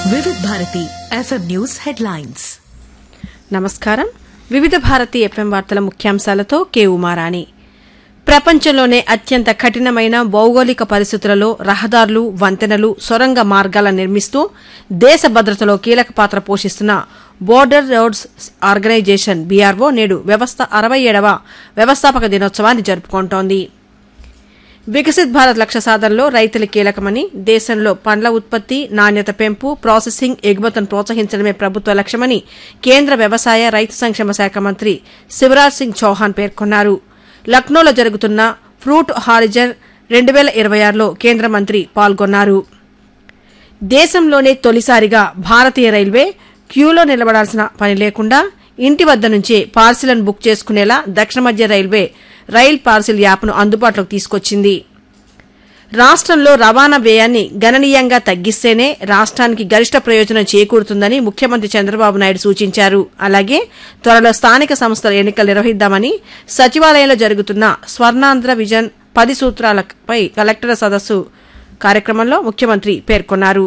వివిధ Bharati FM news headlines నమస్కారం వివిధ భారతి ఎఫ్ఎం వార్తల ముఖ్యాంశాలతో కే ఉమారాణి ప్రపంచంలోనే అత్యంత కఠినమైన భౌగోళిక పరిస్థితులలో రహదారులు వంతెనలు సొరంగ మార్గాలను నిర్మిస్తూ దేశ భద్రతలో కీలక పాత్ర పోషిస్తున్న బోర్డర్ రోడ్స్ ఆర్గనైజేషన్ బీఆర్ఓ నేడు వ్యవస్థ అరవై ఏడవ వ్యవస్థాపక దినోత్సవాన్ని జరుపుకుంటోంది వికసిత్ భారత్ లక్ష్య సాధనలో రైతులు కీలకమని దేశంలో పండ్ల ఉత్పత్తి నాణ్యత పెంపు ప్రాసెసింగ్ ఎగుమతులను ప్రోత్సహించడమే ప్రభుత్వ లక్ష్యమని కేంద్ర వ్యవసాయ రైతు సంక్షేమ శాఖ మంత్రి శివరాజ్ సింగ్ చౌహాన్ పేర్కొన్నారు లక్నోలో జరుగుతున్న ఫ్రూట్ హారిజన్ రెండు వేల ఇరవై ఆరులో కేంద్ర మంత్రి పాల్గొన్నారు దేశంలోనే తొలిసారిగా భారతీయ రైల్వే క్యూలో నిలబడాల్సిన పని లేకుండా ఇంటి వద్ద నుంచే పార్సిల్ను బుక్ చేసుకునేలా దక్షిణ మధ్య రైల్వే రైల్ పార్సిల్ యాప్ను అందుబాటులోకి తీసుకొచ్చింది రాష్ట్రంలో రవాణా వ్యయాన్ని గణనీయంగా తగ్గిస్తేనే రాష్ట్రానికి గరిష్ట ప్రయోజనం చేకూరుతుందని ముఖ్యమంత్రి చంద్రబాబు నాయుడు సూచించారు అలాగే త్వరలో స్థానిక సంస్థల ఎన్నికలు నిర్వహిద్దామని సచివాలయంలో జరుగుతున్న స్వర్ణాంధ్ర విజన్ పది సూత్రాలపై కలెక్టర్ల సదస్సు కార్యక్రమంలో ముఖ్యమంత్రి పేర్కొన్నారు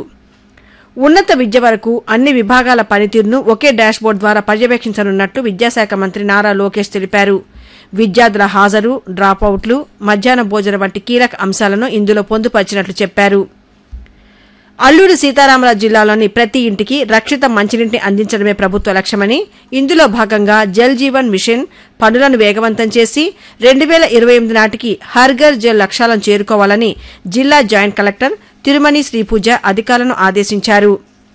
ఉన్నత విద్య వరకు అన్ని విభాగాల పనితీరును ఒకే డాష్బోర్డ్ ద్వారా పర్యవేక్షించనున్నట్టు విద్యాశాఖ మంత్రి నారా లోకేష్ తెలిపారు విద్యార్థుల హాజరు డ్రాపౌట్లు మధ్యాహ్న భోజనం వంటి కీలక అంశాలను ఇందులో పొందుపరిచినట్లు చెప్పారు అల్లూరి సీతారామరాజు జిల్లాలోని ప్రతి ఇంటికి రక్షిత మంచినీటిని అందించడమే ప్రభుత్వ లక్ష్యమని ఇందులో భాగంగా జల్ జీవన్ మిషన్ పనులను వేగవంతం చేసి రెండు వేల ఇరవై ఎనిమిది నాటికి హర్ఘర్ జల్ లక్ష్యాలను చేరుకోవాలని జిల్లా జాయింట్ కలెక్టర్ తిరుమణి శ్రీపూజ అధికారులను ఆదేశించారు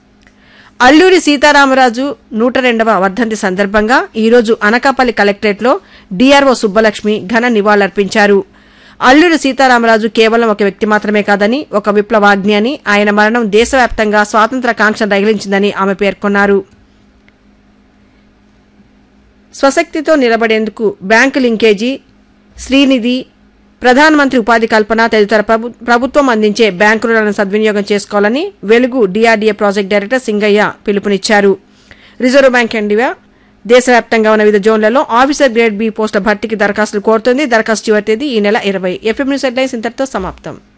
అల్లూరి సీతారామరాజు నూట రెండవ వర్ధంతి సందర్భంగా ఈరోజు అనకాపల్లి కలెక్టరేట్లో డీఆర్ఓ సుబ్బలక్ష్మి ఘన నివాళులర్పించారు అల్లూరి సీతారామరాజు కేవలం ఒక వ్యక్తి మాత్రమే కాదని ఒక విప్లవాజ్ఞి అని ఆయన మరణం దేశవ్యాప్తంగా స్వాతంత్ర కాంక్ష రగిలించిందని ఆమె పేర్కొన్నారు స్వశక్తితో నిలబడేందుకు బ్యాంకు లింకేజీ శ్రీనిధి ప్రధానమంత్రి ఉపాధి కల్పన తదితర ప్రభు- ప్రభుత్వం అందించే బ్యాంకు రుణాలను సద్వినియోగం చేసుకోవాలని వెలుగు డిఆర్డీఏ ప్రాజెక్ట్ డైరెక్టర్ సింగయ్య పిలుపునిచ్చారు రిజర్వ్ బ్యాంక్ ఇండియా దేశవ్యాప్తంగా ఉన్న వివిధ జోన్లలో ఆఫీసర్ గ్రేడ్ బి పోస్టుల భర్తీకి దరఖాస్తులు కోరుతోంది దరఖాస్తు చివరి తేదీ ఈ నెల ఇరవై ఎఫ్ఎం న్యూస్ హెడ్లైన్స్ ఇంతటితో సమాప్తం